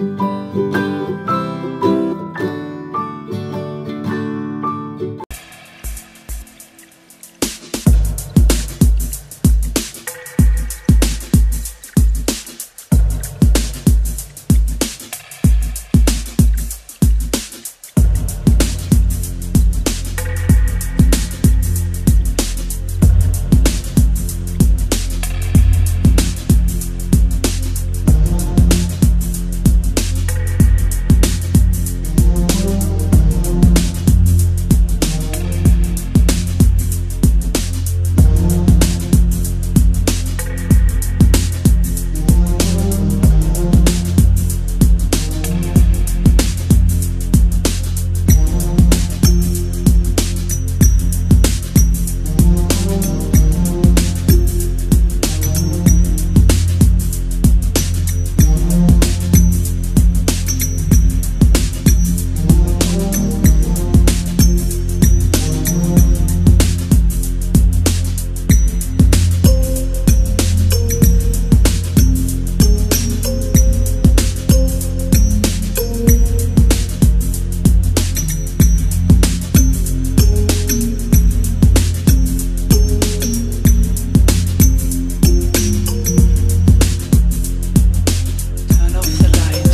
Turn off the light.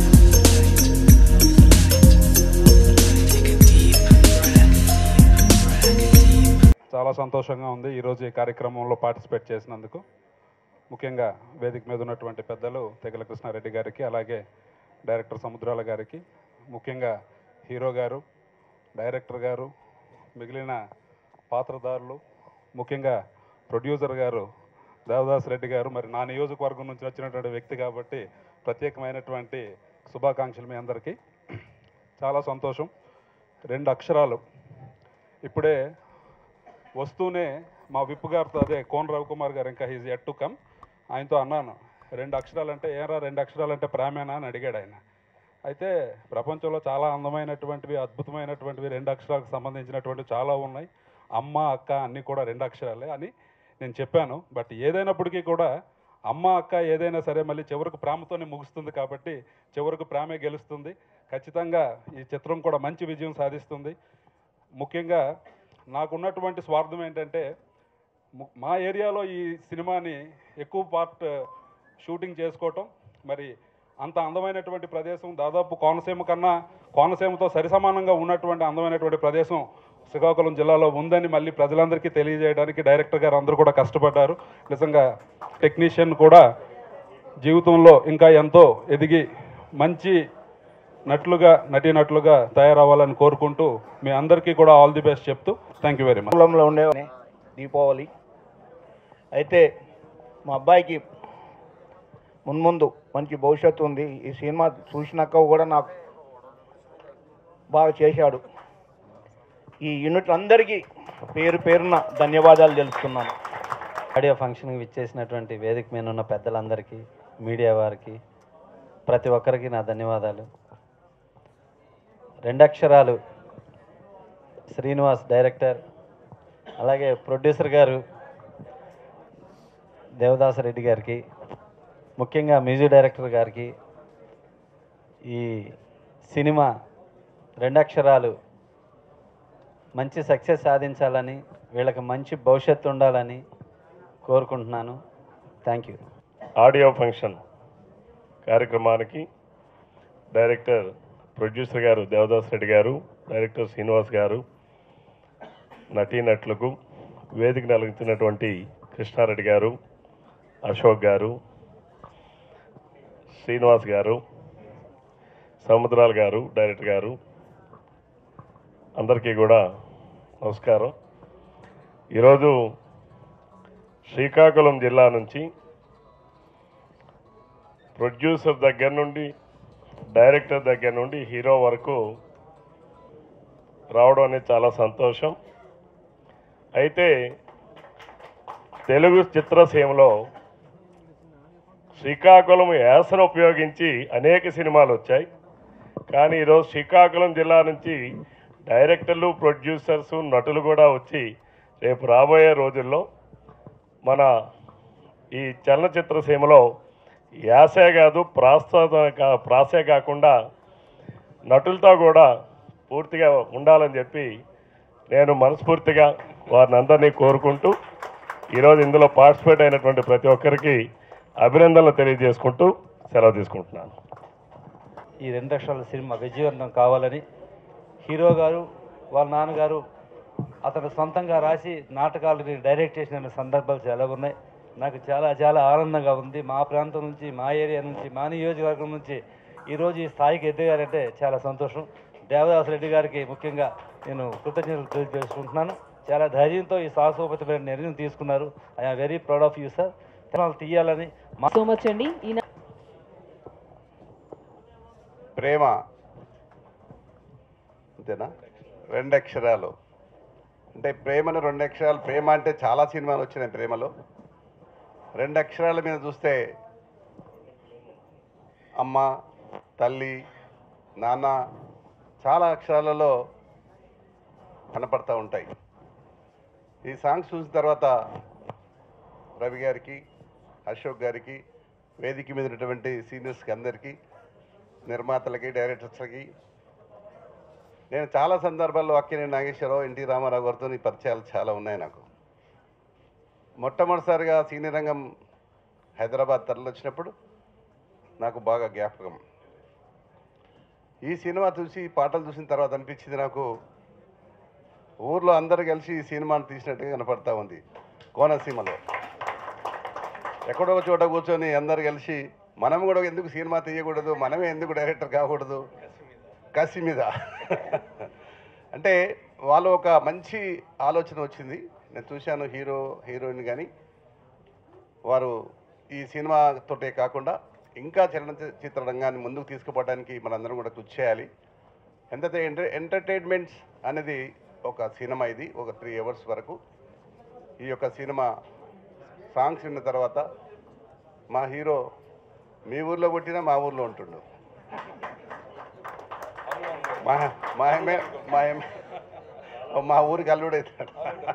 Take a deep breath. చాలా సంతోషంగా ఉంది ఈరోజు ఈ కార్యక్రమంలో పార్టిసిపేట్ చేసినందుకు ముఖ్యంగా వేదిక మీద ఉన్నటువంటి పెద్దలు తెగల కృష్ణారెడ్డి గారికి అలాగే డైరెక్టర్ సముద్రాల గారికి ముఖ్యంగా హీరో గారు డైరెక్టర్ గారు మిగిలిన పాత్రదారులు ముఖ్యంగా ప్రొడ్యూసర్ గారు దేవదాస్ రెడ్డి గారు మరి నా నియోజకవర్గం నుంచి వచ్చినటువంటి వ్యక్తి కాబట్టి ప్రత్యేకమైనటువంటి శుభాకాంక్షలు మీ అందరికీ చాలా సంతోషం రెండు అక్షరాలు ఇప్పుడే వస్తూనే మా విప్పు గారితో అదే కోన్ రవికుమార్ గారు ఇంకా హీజ్ ఎట్ టు కమ్ ఆయనతో అన్నాను రెండు అక్షరాలు అంటే ఏరా రెండు అక్షరాలు అంటే ప్రేమేనా అని అడిగాడు ఆయన అయితే ప్రపంచంలో చాలా అందమైనటువంటివి అద్భుతమైనటువంటివి రెండు అక్షరాలకు సంబంధించినటువంటి చాలా ఉన్నాయి అమ్మ అక్క అన్నీ కూడా రెండు అక్షరాలే అని నేను చెప్పాను బట్ ఏదైనప్పటికీ కూడా అమ్మ అక్క ఏదైనా సరే మళ్ళీ చివరికి ప్రేమతోనే ముగుస్తుంది కాబట్టి చివరికి ప్రేమే గెలుస్తుంది ఖచ్చితంగా ఈ చిత్రం కూడా మంచి విజయం సాధిస్తుంది ముఖ్యంగా నాకున్నటువంటి స్వార్థం ఏంటంటే ము- మా ఏరియాలో ఈ సినిమాని ఎక్కువ పార్ట్ షూటింగ్ చేసుకోవటం మరి అంత అందమైనటువంటి ప్రదేశం దాదాపు కోనసీమ కన్నా కోనసీమతో సరిసమానంగా ఉన్నటువంటి అందమైనటువంటి ప్రదేశం శ్రీకాకుళం జిల్లాలో ఉందని మళ్ళీ ప్రజలందరికీ తెలియజేయడానికి డైరెక్టర్ గారు అందరూ కూడా కష్టపడ్డారు నిజంగా టెక్నీషియన్ కూడా జీవితంలో ఇంకా ఎంతో ఎదిగి మంచి నటులుగా నటీనటులుగా తయారవ్వాలని కోరుకుంటూ మీ అందరికీ కూడా ఆల్ ది బెస్ట్ చెప్తూ థ్యాంక్ యూ వెరీ మచ్ కులంలో ఉండే దీపావళి అయితే మా అబ్బాయికి మున్ముందు మంచి భవిష్యత్తు ఉంది ఈ సినిమా చూసినాక కూడా నాకు బాగా చేశాడు ఈ యూనిట్ అందరికీ పేరు పేరున ధన్యవాదాలు తెలుపుతున్నాను ఆడియో ఫంక్షన్కి విచ్చేసినటువంటి వేదిక మీద ఉన్న పెద్దలందరికీ మీడియా వారికి ప్రతి ఒక్కరికి నా ధన్యవాదాలు రెండక్షరాలు శ్రీనివాస్ డైరెక్టర్ అలాగే ప్రొడ్యూసర్ గారు దేవదాస్ రెడ్డి గారికి ముఖ్యంగా మ్యూజిక్ డైరెక్టర్ గారికి ఈ సినిమా రెండక్షరాలు మంచి సక్సెస్ సాధించాలని వీళ్ళకి మంచి భవిష్యత్తు ఉండాలని కోరుకుంటున్నాను థ్యాంక్ యూ ఆడియో ఫంక్షన్ కార్యక్రమానికి డైరెక్టర్ ప్రొడ్యూసర్ గారు దేవదాస్ రెడ్డి గారు డైరెక్టర్ శ్రీనివాస్ గారు నటీనటులకు వేదిక నలుగుతున్నటువంటి కృష్ణారెడ్డి గారు అశోక్ గారు శ్రీనివాస్ గారు సముద్రాల్ గారు డైరెక్టర్ గారు అందరికీ కూడా నమస్కారం ఈరోజు శ్రీకాకుళం జిల్లా నుంచి ప్రొడ్యూసర్ దగ్గర నుండి డైరెక్టర్ దగ్గర నుండి హీరో వరకు రావడం అనేది చాలా సంతోషం అయితే తెలుగు చిత్రసీమలో శ్రీకాకుళం యాసను ఉపయోగించి అనేక సినిమాలు వచ్చాయి కానీ ఈరోజు శ్రీకాకుళం జిల్లా నుంచి డైరెక్టర్లు ప్రొడ్యూసర్స్ నటులు కూడా వచ్చి రేపు రాబోయే రోజుల్లో మన ఈ చలనచిత్ర సీమలో యాసే కాదు ప్రాస్త ప్రాసే కాకుండా నటులతో కూడా పూర్తిగా ఉండాలని చెప్పి నేను మనస్ఫూర్తిగా వారిని అందరినీ కోరుకుంటూ ఈరోజు ఇందులో పార్టిసిపేట్ అయినటువంటి ప్రతి ఒక్కరికి అభినందనలు తెలియజేసుకుంటూ సెలవు తీసుకుంటున్నాను ఈ రెండు అక్షరాల సినిమా విజయవంతం కావాలని హీరో గారు వాళ్ళ నాన్నగారు అతను సొంతంగా రాసి నాటకాలని డైరెక్ట్ చేసిన సందర్భాలు చాలా ఉన్నాయి నాకు చాలా చాలా ఆనందంగా ఉంది మా ప్రాంతం నుంచి మా ఏరియా నుంచి మా నియోజకవర్గం నుంచి ఈరోజు ఈ స్థాయికి ఎదిగారంటే చాలా సంతోషం దేవదాస్ రెడ్డి గారికి ముఖ్యంగా నేను కృతజ్ఞతలు తెలియజేసుకుంటున్నాను చాలా ధైర్యంతో ఈ సాహసోపతమైన నిర్ణయం తీసుకున్నారు I'm very proud of you sir తీయాలని మా సో మచ్ అండి ఈ ప్రేమ అంతేనా రెండు అక్షరాలు అంటే ప్రేమను రెండు అక్షరాలు ప్రేమ అంటే చాలా సినిమాలు వచ్చినాయి ప్రేమలో రెండు అక్షరాల మీద చూస్తే అమ్మ తల్లి నాన్న చాలా అక్షరాలలో కనపడతా ఉంటాయి ఈ సాంగ్స్ చూసిన తర్వాత రవి గారికి అశోక్ గారికి వేదిక మీద ఉన్నటువంటి సీనియర్స్కి అందరికీ నిర్మాతలకి డైరెక్టర్స్కి నేను చాలా సందర్భాల్లో అక్కినేని నాగేశ్వరరావు ఎన్టీ రామారావు గారితో ఈ పరిచయాలు చాలా ఉన్నాయి నాకు మొట్టమొదటిసారిగా సినీ రంగం హైదరాబాద్ తరలిచ్చినప్పుడు నాకు బాగా జ్ఞాపకం ఈ సినిమా చూసి ఈ పాటలు చూసిన తర్వాత అనిపించింది నాకు ఊర్లో అందరు కలిసి ఈ సినిమాను తీసినట్టుగా కనపడతా ఉంది కోనసీమలో ఎక్కడో ఒక చోట కూర్చొని అందరు కలిసి మనం కూడా ఎందుకు సినిమా తీయకూడదు మనమే ఎందుకు డైరెక్టర్ కాకూడదు కసి మీద అంటే వాళ్ళు ఒక మంచి ఆలోచన వచ్చింది నేను చూశాను హీరో హీరోయిన్ కానీ వారు ఈ సినిమాతోటే కాకుండా ఇంకా చలనచిత్ర రంగాన్ని ముందుకు తీసుకుపోవడానికి మనందరం కూడా కృషి చేయాలి ఎంతైతే ఎంటర్ ఎంటర్టైన్మెంట్స్ అనేది ఒక సినిమా ఇది ఒక త్రీ అవర్స్ వరకు ఈ యొక్క సినిమా సాంగ్స్ విన్న తర్వాత మా హీరో మీ ఊర్లో పుట్టినా మా ఊర్లో ఉంటుండు మా మా ఎమ్మె మా ఎమ్మె మా ఊరికి అల్లుడైతాడు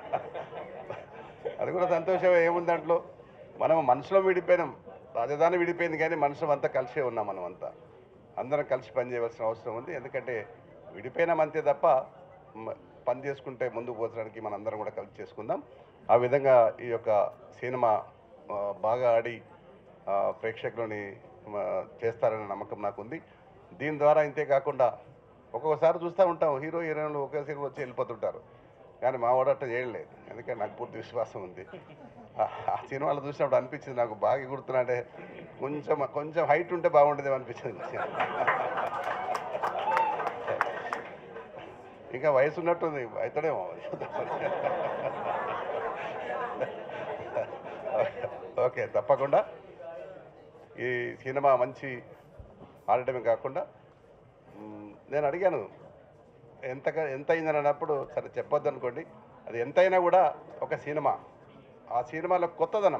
అది కూడా సంతోషమే ఏముంది దాంట్లో మనం మనసులో విడిపోయినాం రాజధాని విడిపోయింది కానీ మనసు అంతా కలిసే ఉన్నాం మనం అంతా అందరం కలిసి పని చేయవలసిన అవసరం ఉంది ఎందుకంటే విడిపోయినాం అంతే తప్ప మ- పని చేసుకుంటే ముందుకు పోచడానికి మన అందరం కూడా కలిసి చేసుకుందాం ఆ విధంగా ఈ యొక్క సినిమా ఆ, బాగా ఆడి ఆ, ప్రేక్షకులని ఆ, చేస్తారనే నమ్మకం నాకుంది దీని ద్వారా ఇంతే కాకుండా ఒక్కొక్కసారి చూస్తూ ఉంటాం హీరో హీరోయిన్లు ఒకే సినిమా వచ్చి వెళ్ళిపోతుంటారు కానీ మా వాడు అట్లా చేయలేదు ఎందుకంటే నాకు పూర్తి విశ్వాసం ఉంది ఆ- ఆ సినిమాలు చూసినప్పుడు అనిపించింది నాకు బాగా గుర్తున్నట్టే కొంచెం కొంచెం హైట్ ఉంటే బాగుండేది అనిపించింది ఇంకా వయసు ఉన్నట్టుంది అవుతాడేమో ఓకే తప్పకుండా ఈ సినిమా మంచి ఆడటమే కాకుండా మ్, నేను అడిగాను ఎంత ఎంత అయిందని అన్నప్పుడు సరే చెప్పొద్దు అనుకోండి అది ఎంతైనా కూడా ఒక సినిమా ఆ సినిమాలో కొత్తదనం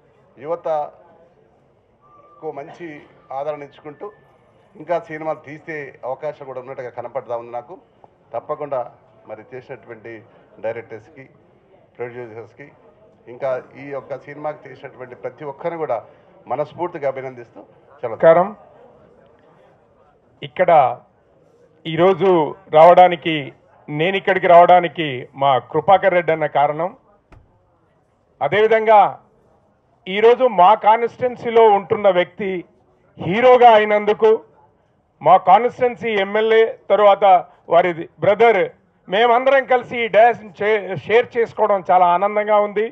యువతకు మంచి ఆదరణ ఇచ్చుకుంటూ ఇంకా సినిమాలు తీసే అవకాశం కూడా ఉన్నట్టుగా కనపడతా ఉంది నాకు తప్పకుండా మరి చేసినటువంటి డైరెక్టర్స్కి ప్రొడ్యూసర్స్కి ఇంకా ఈ యొక్క సినిమాకి చేసినటువంటి ప్రతి ఒక్కరిని కూడా మనస్ఫూర్తిగా అభినందిస్తూ చలో నమస్కారం ఇక్కడ ఈరోజు రావడానికి నేను ఇక్కడికి రావడానికి మా కృపాకర్ రెడ్డి అన్న కారణం అదేవిధంగా ఈరోజు మా కాన్స్టిట్యున్సీలో ఉంటున్న వ్యక్తి హీరోగా అయినందుకు మా కాన్స్టిట్యున్సీ ఎమ్మెల్యే తరువాత వారి బ్రదర్ మేమందరం కలిసి ఈ డాన్స్ షేర్ చేసుకోవడం చాలా ఆనందంగా ఉంది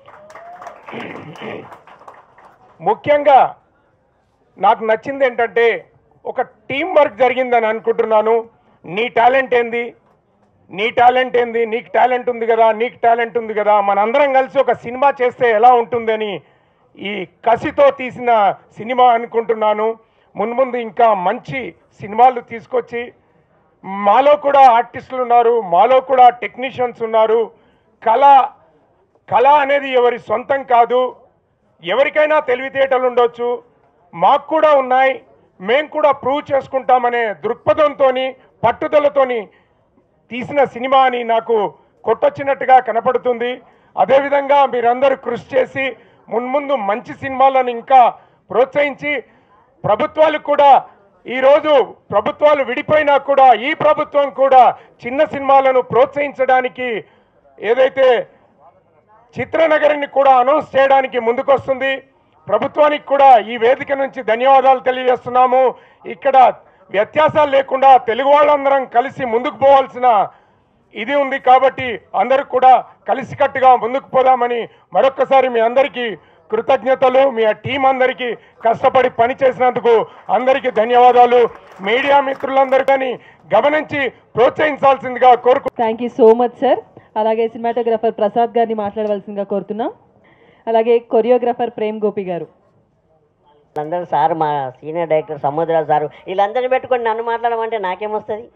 ముఖ్యంగా నాకు నచ్చింది ఏంటంటే ఒక టీం వర్క్ జరిగిందని అనుకుంటున్నాను నీ టాలెంట్ ఏంది నీ టాలెంట్ ఏంది నీకు టాలెంట్ ఉంది కదా నీకు టాలెంట్ ఉంది కదా మనందరం కలిసి ఒక సినిమా చేస్తే ఎలా ఉంటుందని ఈ కసితో తీసిన సినిమా అనుకుంటున్నాను మున్ముందు ఇంకా మంచి సినిమాలు తీసుకొచ్చి మాలో కూడా ఆర్టిస్టులు ఉన్నారు మాలో కూడా టెక్నీషియన్స్ ఉన్నారు కళ కళ అనేది ఎవరి సొంతం కాదు ఎవరికైనా తెలివితేటలు ఉండొచ్చు మాకు కూడా ఉన్నాయి మేము కూడా ప్రూవ్ చేసుకుంటామనే దృక్పథంతో పట్టుదలతోని తీసిన సినిమా అని నాకు కొట్టొచ్చినట్టుగా కనపడుతుంది అదేవిధంగా మీరందరూ కృషి చేసి మున్ముందు మంచి సినిమాలను ఇంకా ప్రోత్సహించి ప్రభుత్వాలు కూడా ఈరోజు ప్రభుత్వాలు విడిపోయినా కూడా ఈ ప్రభుత్వం కూడా చిన్న సినిమాలను ప్రోత్సహించడానికి ఏదైతే చిత్రనగరిని కూడా అనౌన్స్ చేయడానికి ముందుకొస్తుంది ప్రభుత్వానికి కూడా ఈ వేదిక నుంచి ధన్యవాదాలు తెలియజేస్తున్నాము ఇక్కడ వ్యత్యాసాలు లేకుండా తెలుగు వాళ్ళందరం కలిసి ముందుకు పోవాల్సిన ఇది ఉంది కాబట్టి అందరూ కూడా కలిసికట్టుగా ముందుకు పోదామని మరొక్కసారి మీ అందరికీ కృతజ్ఞతలు మీ టీం అందరికీ కష్టపడి పనిచేసినందుకు అందరికీ ధన్యవాదాలు మీడియా మిత్రులందరూ కానీ గమనించి ప్రోత్సహించాల్సిందిగా కోరుకు thank you so much sir అలాగే సినిమాటోగ్రఫర్ ప్రసాద్ గారిని మాట్లాడవలసిందిగా కోరుతున్నాం అలాగే కొరియోగ్రఫర్ ప్రేమ్ గోపి గారు అందరూ సార్ మా సీనియర్ డైరెక్టర్ సముద్రాలు సారు వీళ్ళందరినీ పెట్టుకొని నన్ను మాట్లాడమంటే నాకేమొస్తుంది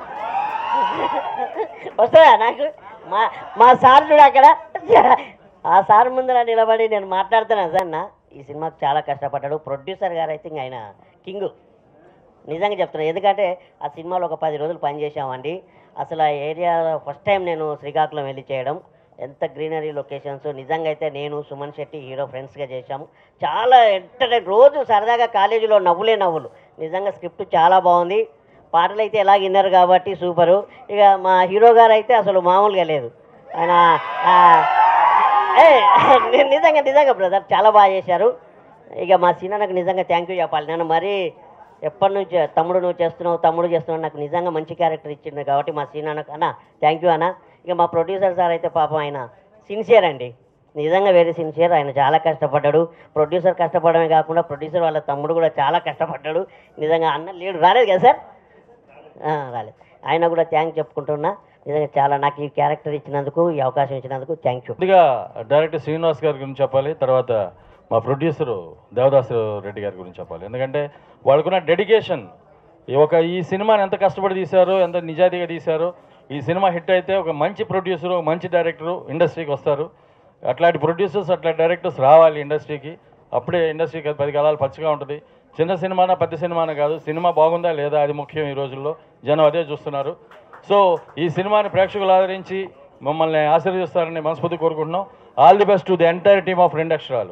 వస్తుందా నాకు మా మా సార్ చూడు అక్కడ ఆ సార్ ముందర నిలబడి నేను మాట్లాడుతున్నాను సార్ నా ఈ సినిమాకి చాలా కష్టపడ్డాడు ప్రొడ్యూసర్ గారు అయితే ఇంక ఆయన కింగ్ నిజంగా చెప్తున్నాను ఎందుకంటే ఆ సినిమాలో ఒక పది రోజులు పనిచేసామండి అసలు ఆ ఏరియా ఫస్ట్ టైం నేను శ్రీకాకుళం వెళ్ళి చేయడం ఎంత గ్రీనరీ లొకేషన్స్ నిజంగా అయితే నేను సుమన్ శెట్టి హీరో ఫ్రెండ్స్గా చేశాము చాలా ఎంటర్టైన్ రోజు సరదాగా కాలేజీలో నవ్వులే నవ్వులు నిజంగా స్క్రిప్ట్ చాలా బాగుంది పాటలు అయితే ఎలా విన్నారు కాబట్టి సూపరు ఇక మా హీరో గారు అయితే అసలు మామూలుగా లేదు ఆయన ఆ, ఏ, ని- నిజంగా నిజంగా బ్రదర్ చాలా బాగా చేశారు ఇక మా సీనాన్నకు నిజంగా థ్యాంక్ యూ చెప్పాలి నేను మరీ ఎప్పటి నుంచి తమ్ముడు నువ్వు చేస్తున్నావు తమ్ముడు చేస్తున్నావు నాకు నిజంగా మంచి క్యారెక్టర్ ఇచ్చింది కాబట్టి మా సీనాన్నకు అన్న థ్యాంక్ యూ అన్న ఇక మా ప్రొడ్యూసర్ సార్ అయితే పాపం ఆయన సిన్సియర్ అండి నిజంగా వెరీ సిన్సియర్ ఆయన చాలా కష్టపడ్డాడు ప్రొడ్యూసర్ కష్టపడమే కాకుండా ప్రొడ్యూసర్ వాళ్ళ తమ్ముడు కూడా చాలా కష్టపడ్డాడు నిజంగా అన్న లేడు రాలేదు కదా సార్ ఆ, రాలేదు ఆయన కూడా థ్యాంక్ చెప్పుకుంటున్నా నిజంగా చాలా నాకు ఈ క్యారెక్టర్ ఇచ్చినందుకు ఈ అవకాశం ఇచ్చినందుకు థ్యాంక్ యూ ముందుగా డైరెక్టర్ శ్రీనివాస్ గారి గురించి చెప్పాలి తర్వాత మా ప్రొడ్యూసరు దేవదాసు రెడ్డి గారి గురించి చెప్పాలి ఎందుకంటే వాళ్ళకున్న డెడికేషన్ ఒక ఈ సినిమాని ఎంత కష్టపడి తీశారో ఎంత నిజాయితీగా తీశారో ఈ సినిమా హిట్ అయితే ఒక మంచి ప్రొడ్యూసరు ఒక మంచి డైరెక్టరు ఇండస్ట్రీకి వస్తారు అట్లాంటి ప్రొడ్యూసర్స్ అట్లాంటి డైరెక్టర్స్ రావాలి ఇండస్ట్రీకి అప్పుడే ఇండస్ట్రీకి పది కాలాలు పచ్చగా ఉంటుంది చిన్న సినిమానా పెద్ద సినిమానా కాదు సినిమా బాగుందా లేదా అది ముఖ్యం ఈ రోజుల్లో జనం అదే చూస్తున్నారు సో ఈ సినిమాని ప్రేక్షకులు ఆదరించి మమ్మల్ని ఆశీర్వదిస్తారని మనస్ఫూర్తి కోరుకుంటున్నాం all the best to the entire team of రెండు అక్షరాలు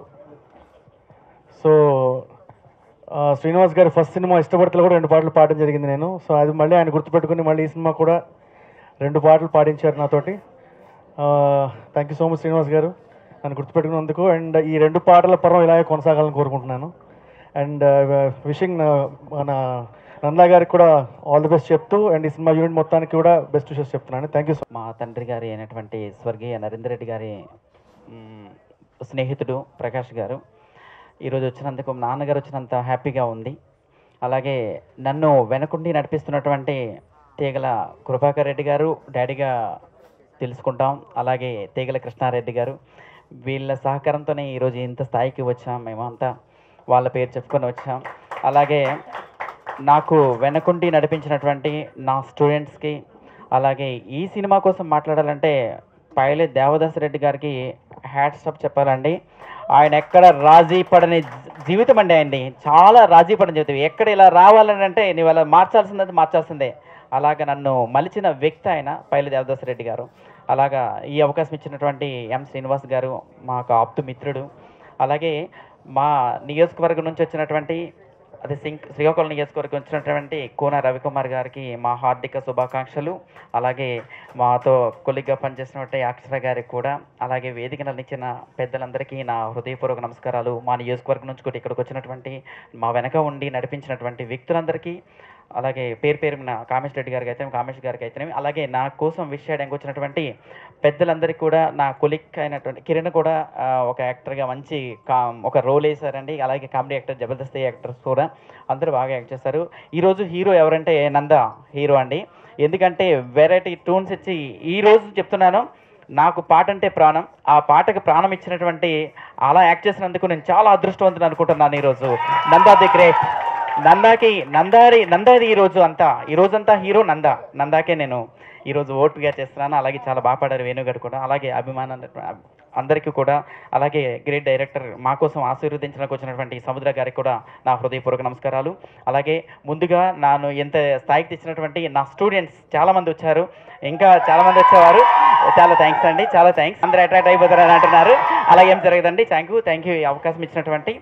సో ఆ, శ్రీనివాస్ గారి ఫస్ట్ సినిమా ఇష్టపడితే కూడా రెండు పాటలు పాడడం జరిగింది నేను సో అది మళ్ళీ ఆయన గుర్తుపెట్టుకుని మళ్ళీ ఈ సినిమా కూడా రెండు పాటలు పాడించారు నాతోటి thank you so much Srinivas గారు నన్ను గుర్తుపెట్టుకున్నందుకు అండ్ ఈ రెండు పాటల పర్వం ఇలాగే కొనసాగాలని కోరుకుంటున్నాను అండ్ విషింగ్ మన నందా గారికి కూడా ఆల్ ది బెస్ట్ చెప్తూ అండ్ ఈ సినిమా యూనిట్ మొత్తానికి కూడా బెస్ట్ విషెస్ చెప్తున్నాను థ్యాంక్ యూ సో మా తండ్రి గారి అయినటువంటి స్వర్గీయ నరేందర్ రెడ్డి గారి మ్, స్నేహితుడు ప్రకాష్ గారు ఈరోజు వచ్చినందుకు మా నాన్నగారు వచ్చినంత హ్యాపీగా ఉంది అలాగే నన్ను వెనకుండి నడిపిస్తున్నటువంటి తీగల కృపాకర్ రెడ్డి గారు డాడీగా తెలుసుకుంటాం అలాగే తీగల కృష్ణారెడ్డి గారు వీళ్ళ సహకారంతోనే ఈరోజు ఇంత స్థాయికి వచ్చాం మేమంతా వాళ్ళ పేరు చెప్పుకొని వచ్చాం అలాగే నాకు వెనకుండి నడిపించినటువంటి నా స్టూడెంట్స్కి అలాగే ఈ సినిమా కోసం మాట్లాడాలంటే పైలట్ దేవదాస్ రెడ్డి గారికి హ్యాట్స్ అప్ చెప్పాలండి ఆయన ఎక్కడ రాజీ పడని జీ- జీవితం అండి ఆయనది చాలా రాజీ పడని జీవితం ఎక్కడ ఇలా రావాలని అంటే నీవు అలా మార్చాల్సిందే మార్చాల్సిందే అలాగా నన్ను మలిచిన వ్యక్తి ఆయన పైల దేవదాస్ రెడ్డి గారు అలాగా ఈ అవకాశం ఇచ్చినటువంటి ఎం శ్రీనివాస్ గారు మాకు ఆప్తు మిత్రుడు అలాగే మా నియోజకవర్గం నుంచి వచ్చినటువంటి అదే సింక్ శ్రీకాకుళం నియోజకవర్గం వచ్చినటువంటి కోన రవికుమార్ గారికి మా హార్దిక శుభాకాంక్షలు అలాగే మాతో కొలిగ్గా పనిచేసినటువంటి అక్షర గారికి కూడా అలాగే వేదికను అందించిన పెద్దలందరికీ నా హృదయపూర్వక నమస్కారాలు మా నియోజకవర్గం నుంచి కూడా ఇక్కడికి వచ్చినటువంటి మా వెనక ఉండి నడిపించినటువంటి వ్యక్తులందరికీ అలాగే పేరు పేరున కామేష్ రెడ్డి గారికి అయితే కామేష్ గారికి అయితే అలాగే నా కోసం విష్ చేయడానికి వచ్చినటువంటి పెద్దలందరికీ కూడా నా కొలిక్ అయినటువంటి కిరణ్ కూడా ఆ, ఒక యాక్టర్గా మంచి కా ఒక రోల్ వేశారండి అలాగే కామెడీ యాక్టర్ జబర్దస్త్ యాక్టర్స్ కూడా అందరూ బాగా యాక్ట్ చేశారు ఈరోజు హీరో ఎవరంటే నంద హీరో అండి ఎందుకంటే వెరైటీ టూన్స్ ఇచ్చి ఈ రోజు చెప్తున్నాను నాకు పాట అంటే ప్రాణం ఆ పాటకు ప్రాణం ఇచ్చినటువంటి అలా యాక్ట్ చేసినందుకు నేను చాలా అదృష్టవంతుని అనుకుంటున్నాను ఈరోజు నందా ది గ్రేట్ నందాకి నందారి నందాది ఈరోజు అంతా ఈ రోజంతా హీరో నందా నందాకే నేను ఈరోజు ఓటుగా చేస్తున్నాను అలాగే చాలా బాగా పాడారు వేణుగారు కూడా అలాగే అభిమానం అందరికీ కూడా అలాగే గ్రేట్ డైరెక్టర్ మా కోసం ఆశీర్వదించడానికి వచ్చినటువంటి సముద్ర గారికి కూడా నా హృదయపూర్వక నమస్కారాలు అలాగే ముందుగా నాను ఎంత స్థాయికి తెచ్చినటువంటి నా స్టూడెంట్స్ చాలామంది వచ్చారు ఇంకా చాలామంది వచ్చేవారు చాలా థ్యాంక్స్ అండి చాలా థ్యాంక్స్ అందరూ అట్రాక్ట్ అయిపోతారని అంటున్నారు అలాగే ఏం జరగదండి థ్యాంక్ యూ థ్యాంక్ యూ ఈ అవకాశం ఇచ్చినటువంటి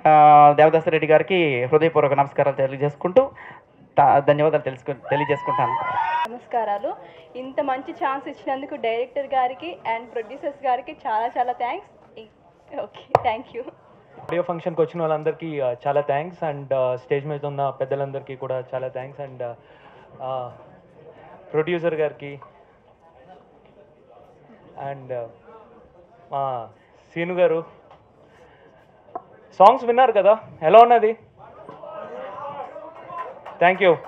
ఆ, దేవదాస్ రెడ్డి గారికి హృదయపూర్వక నమస్కారాలు తెలియజేసుకుంటూ త- ధన్యవాదాలు తెలుసుకు తెలియజేసుకుంటాను నమస్కారాలు ఇంత మంచి ఛాన్స్ ఇచ్చినందుకు డైరెక్టర్ గారికి అండ్ ప్రొడ్యూసర్స్ గారికి చాలా చాలా thanks okay thank you audio ఫంక్షన్కి వచ్చిన వాళ్ళందరికీ ఆ, చాలా థ్యాంక్స్ అండ్ స్టేజ్ మీద ఉన్న పెద్దలందరికీ కూడా చాలా థ్యాంక్స్ అండ్ ప్రొడ్యూసర్ గారికి అండ్ మా సీను గారు సాంగ్స్ విన్నారు కదా ఎలా ఉన్నది థ్యాంక్ యూ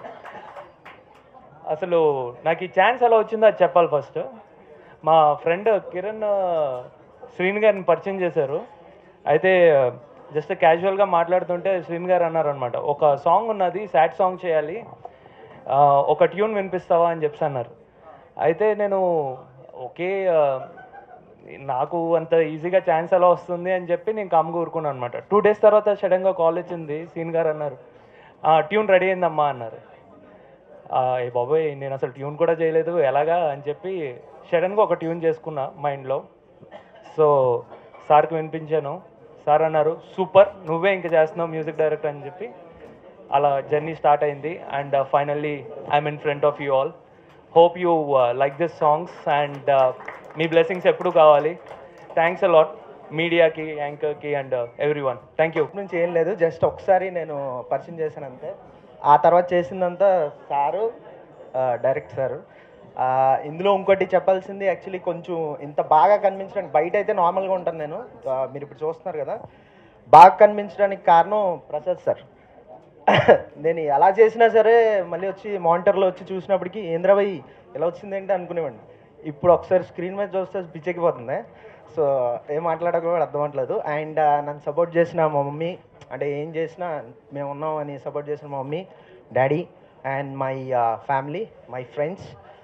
అసలు నాకు ఈ ఛాన్స్ ఎలా వచ్చిందో అది చెప్పాలి ఫస్ట్ మా ఫ్రెండ్ కిరణ్ శ్రీని గారిని పరిచయం చేశారు అయితే జస్ట్ క్యాజువల్గా మాట్లాడుతుంటే శ్రీని గారు అన్నారు అనమాట ఒక సాంగ్ ఉన్నది సాడ్ సాంగ్ చేయాలి ఆ, ఒక ట్యూన్ వినిపిస్తావా అని చెప్పి అన్నారు అయితే నేను ఓకే ఆ, నాకు అంత ఈజీగా ఛాన్స్ ఎలా వస్తుంది అని చెప్పి నేను కామ్గా ఊరుకున్నాను అనమాట టూ డేస్ తర్వాత సడన్గా కాల్ వచ్చింది సీన్ గారు అన్నారు ట్యూన్ రెడీ అయిందమ్మా అన్నారు ఆ, ఏ బాబోయ్ నేను అసలు ట్యూన్ కూడా చేయలేదు ఎలాగా అని చెప్పి సడన్గా ఒక ట్యూన్ చేసుకున్నా మైండ్లో సో సార్కి వినిపించాను సార్ అన్నారు సూపర్ నువ్వే ఇంకా చేస్తున్నావు మ్యూజిక్ డైరెక్టర్ అని చెప్పి అలా జర్నీ స్టార్ట్ అయింది and finally I'm in front of you all hope you like this songs and మీ బ్లెస్సింగ్స్ ఎప్పుడు కావాలి థ్యాంక్స్ అలాట్ మీడియాకి యాంకర్కి and everyone thank you నుంచి ఏం లేదు జస్ట్ ఒకసారి నేను పరిచయం చేశాను అంతే ఆ తర్వాత చేసిందంతా సారు ఆ, డైరెక్ట్ సారు ఆ, ఇందులో ఇంకోటి చెప్పాల్సింది యాక్చువల్లీ కొంచెం ఇంత బాగా కనిపించడానికి బయట అయితే నార్మల్గా ఉంటాను నేను ఆ, మీరు ఇప్పుడు చూస్తున్నారు కదా బాగా కనిపించడానికి కారణం ప్రసాద్ సార్ నేను ఎలా చేసినా సరే మళ్ళీ వచ్చి మానిటర్లో వచ్చి చూసినప్పటికీ ఏంద్రబాయి ఎలా వచ్చింది ఏంటి అనుకునేవాడిని ఇప్పుడు ఒకసారి స్క్రీన్ మీద చూస్తే పిచ్చెక్కిపోతుంది సో ఏం మాట్లాడక కూడా అర్థం అవ్వట్లేదు అండ్ నన్ను సపోర్ట్ చేసిన మా మమ్మీ అంటే ఏం చేసినా మేము ఉన్నాం అని సపోర్ట్ చేసిన మా mummy daddy and my family my friends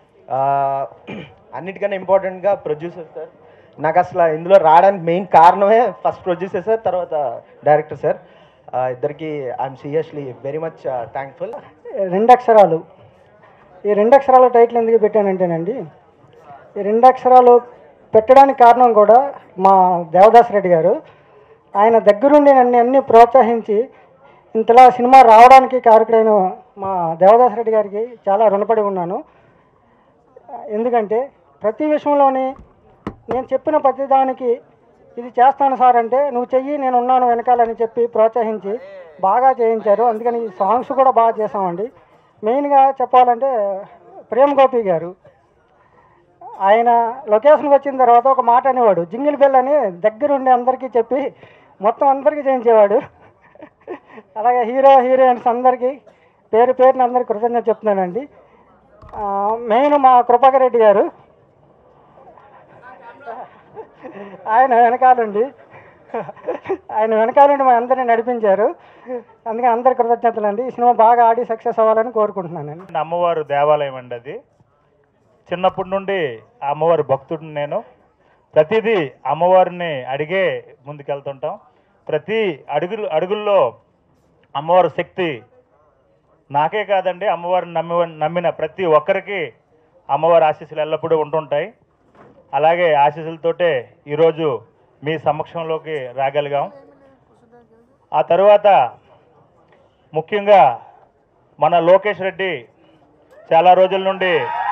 అన్నిటికన్నా ఇంపార్టెంట్గా ప్రొడ్యూసర్ సార్ నాకు అసలు ఇందులో రావడానికి మెయిన్ కారణమే ఫస్ట్ ప్రొడ్యూసర్ సార్ తర్వాత డైరెక్టర్ సార్ ఇద్దరికి I'm seriously very much thankful రెండు అక్షరాలు ఈ రెండు అక్షరాల టైటిల్ ఎందుకు పెట్టానంటేనండి ఈ రెండు అక్షరాలు పెట్టడానికి కారణం కూడా మా దేవదాస్ రెడ్డి గారు ఆయన దగ్గరుండి నన్ను అన్ని ప్రోత్సహించి ఇంతలా సినిమా రావడానికి కారకుడైన మా దేవదాస్ రెడ్డి గారికి చాలా రుణపడి ఉన్నాను ఎందుకంటే ప్రతి విషయంలోని నేను చెప్పిన ప్రతి దానికి ఇది చేస్తాను సార్ అంటే నువ్వు చెయ్యి నేను ఉన్నాను వెనకాలని చెప్పి ప్రోత్సహించి బాగా చేయించారు అందుకని ఈ సాంగ్స్ కూడా బాగా చేసామండి మెయిన్గా చెప్పాలంటే ప్రేమ్ గోపి గారు ఆయన లొకేషన్కి వచ్చిన తర్వాత ఒక మాట అనేవాడు జింగిల్ బెల్ అని దగ్గరుండి అందరికీ చెప్పి మొత్తం అందరికీ చేయించేవాడు అలాగే హీరో హీరోయిన్స్ అందరికీ పేరు పేరుని అందరికీ కృతజ్ఞత చెప్తున్నానండి ఆ, మెయిన్ మా కృపాకర్ రెడ్డి గారు ఆయన వెనకాలండి ఆయన వెనకాలండి మా అందరినీ నడిపించారు అందుకని అందరి కృతజ్ఞతలు అండి ఈ సినిమా బాగా ఆడి సక్సెస్ అవ్వాలని కోరుకుంటున్నానండి అమ్మవారు దేవాలయం అండి అది చిన్నప్పటి నుండి ఆ అమ్మవారి భక్తుడిని నేను ప్రతిదీ అమ్మవారిని అడిగే ముందుకెళ్తుంటాం ప్రతి అడుగులు అడుగుల్లో అమ్మవారి శక్తి నాకే కాదండి అమ్మవారిని నమ్మి నమ్మిన ప్రతి ఒక్కరికి అమ్మవారి ఆశీస్సులు ఎల్లప్పుడూ ఉంటుంటాయి అలాగే ఆశీస్సులతోటే ఈరోజు మీ సమక్షంలోకి రాగలిగాం ఆ తరువాత ముఖ్యంగా మన లోకేష్ రెడ్డి చాలా రోజుల నుండి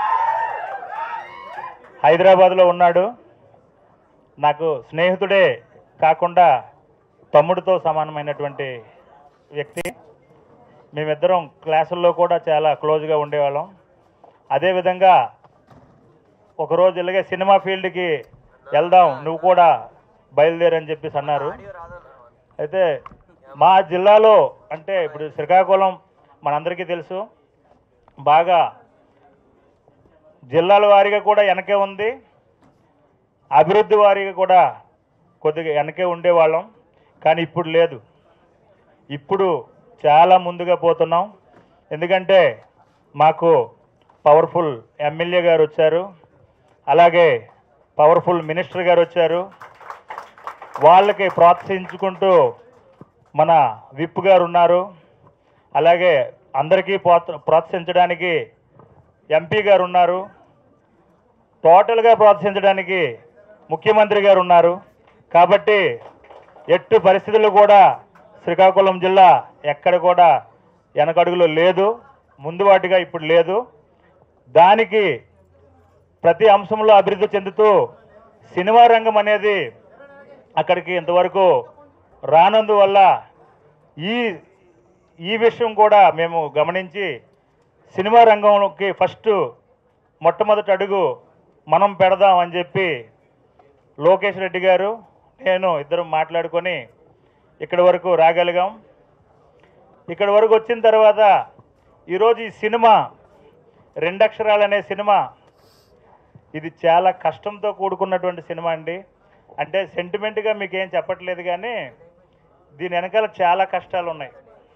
హైదరాబాద్లో ఉన్నాడు నాకు స్నేహితుడే కాకుండా తమ్ముడితో సమానమైనటువంటి వ్యక్తి మేమిద్దరం క్లాసుల్లో కూడా చాలా క్లోజ్గా ఉండేవాళ్ళం అదేవిధంగా ఒకరోజు ఇలాగే సినిమా ఫీల్డ్కి వెళ్దాం నువ్వు కూడా బయలుదేరని చెప్పేసి అన్నారు అయితే మా జిల్లాలో అంటే ఇప్పుడు శ్రీకాకుళం మనందరికీ తెలుసు బాగా జిల్లాల వారీగా కూడా వెనకే ఉంది అభివృద్ధి వారీగా కూడా కొద్దిగా వెనకే ఉండేవాళ్ళం కానీ ఇప్పుడు లేదు ఇప్పుడు చాలా ముందుగా పోతున్నాం ఎందుకంటే మాకు పవర్ఫుల్ ఎమ్మెల్యే గారు వచ్చారు అలాగే పవర్ఫుల్ మినిస్టర్ గారు వచ్చారు వాళ్ళకి ప్రోత్సహించుకుంటూ మన విప్ గారు ఉన్నారు అలాగే అందరికీ ప్రోత్స- ప్రోత్సహించడానికి ఎంపీ గారు ఉన్నారు టోటల్గా ప్రోత్సహించడానికి ముఖ్యమంత్రి గారు ఉన్నారు కాబట్టి ఎట్టు పరిస్థితులు కూడా శ్రీకాకుళం జిల్లా ఎక్కడ కూడా వెనకడుగులో లేదు ముందు వాటిగా ఇప్పుడు లేదు దానికి ప్రతి అంశంలో అభివృద్ధి చెందుతూ సినిమా రంగం అనేది అక్కడికి ఇంతవరకు రానందువల్ల ఈ ఈ విషయం కూడా మేము గమనించి సినిమా రంగంలోకి ఫస్ట్ మొట్టమొదటి అడుగు మనం పెడదాం అని చెప్పి లోకేష్ రెడ్డి గారు నేను ఇద్దరం మాట్లాడుకొని ఇక్కడి వరకు రాగలిగాం ఇక్కడి వరకు వచ్చిన తర్వాత ఈరోజు ఈ సినిమా రెండక్షరాలు అనే సినిమా ఇది చాలా కష్టంతో కూడుకున్నటువంటి సినిమా అండి అంటే సెంటిమెంట్గా మీకు ఏం చెప్పట్లేదు కానీ దీని వెనకాల చాలా కష్టాలు ఉన్నాయి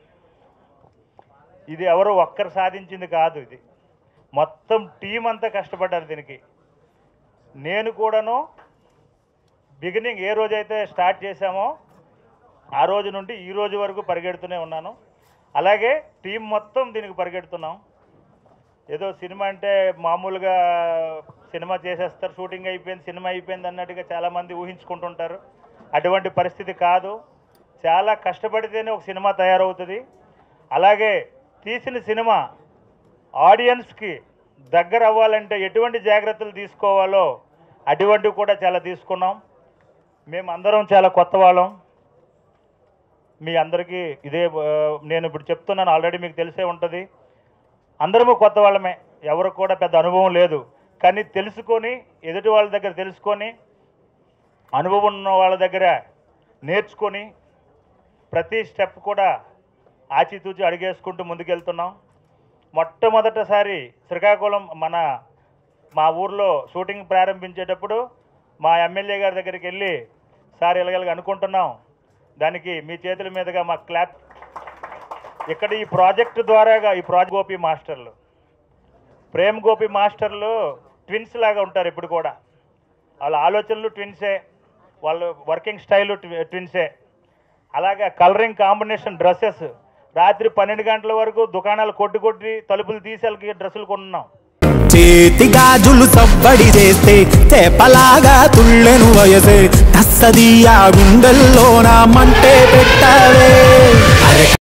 ఇది ఎవరు ఒక్కరు సాధించింది కాదు ఇది మొత్తం టీం అంతా కష్టపడ్డారు దీనికి నేను కూడాను బిగినింగ్ ఏ రోజైతే స్టార్ట్ చేశామో ఆ రోజు నుండి ఈ రోజు వరకు పరిగెడుతూనే ఉన్నాను అలాగే టీం మొత్తం దీనికి పరిగెడుతున్నాం ఏదో సినిమా అంటే మామూలుగా సినిమా చేసేస్తారు షూటింగ్ అయిపోయింది సినిమా అయిపోయింది అన్నట్టుగా చాలామంది ఊహించుకుంటుంటారు అటువంటి పరిస్థితి కాదు చాలా కష్టపడితేనే ఒక సినిమా తయారవుతుంది అలాగే తీసిన సినిమా ఆడియన్స్కి దగ్గర అవ్వాలంటే ఎటువంటి జాగ్రత్తలు తీసుకోవాలో అటువంటివి కూడా చాలా తీసుకున్నాం మేము అందరం చాలా కొత్త వాళ్ళం మీ అందరికీ ఇదే ఆ, నేను ఇప్పుడు చెప్తున్నాను ఆల్రెడీ మీకు తెలిసే ఉంటుంది అందరము కొత్త వాళ్ళమే ఎవరికి కూడా పెద్ద అనుభవం లేదు కానీ తెలుసుకొని ఎదుటి వాళ్ళ దగ్గర తెలుసుకొని అనుభవం ఉన్న వాళ్ళ దగ్గర నేర్చుకొని ప్రతి స్టెప్ కూడా ఆచితూచి అడిగేసుకుంటూ ముందుకెళ్తున్నాం మొట్టమొదటిసారి శ్రీకాకుళం మన మా ఊర్లో షూటింగ్ ప్రారంభించేటప్పుడు మా ఎమ్మెల్యే గారి దగ్గరికి వెళ్ళి సార్ ఇలాగలగా అనుకుంటున్నాం దానికి మీ చేతుల మీదుగా మా క్లాప్ ఇక్కడ ఈ ప్రాజెక్టు ద్వారాగా ఈ ప్రాజెక్ట్ గోపి మాస్టర్లు ప్రేమ్ గోపి మాస్టర్లు ట్విన్స్ లాగా ఉంటారు ఇప్పుడు కూడా వాళ్ళ ఆలోచనలు ట్విన్సే వాళ్ళ వర్కింగ్ స్టైలు ట్విన్సే అలాగే కలరింగ్ కాంబినేషన్ డ్రెస్సెస్ రాత్రి పన్నెండు గంటల వరకు దుకాణాలు కొట్టి కొట్టి తలుపులు తీసి వాళ్ళకి డ్రెస్సులు కొన్నాం చేతి గాజులు సవ్వడి చేస్తే చేపలాగా తుళ్ళెను వయసే తస్సది ఆ గుండెల్లోన మంటే పెట్టవే అరే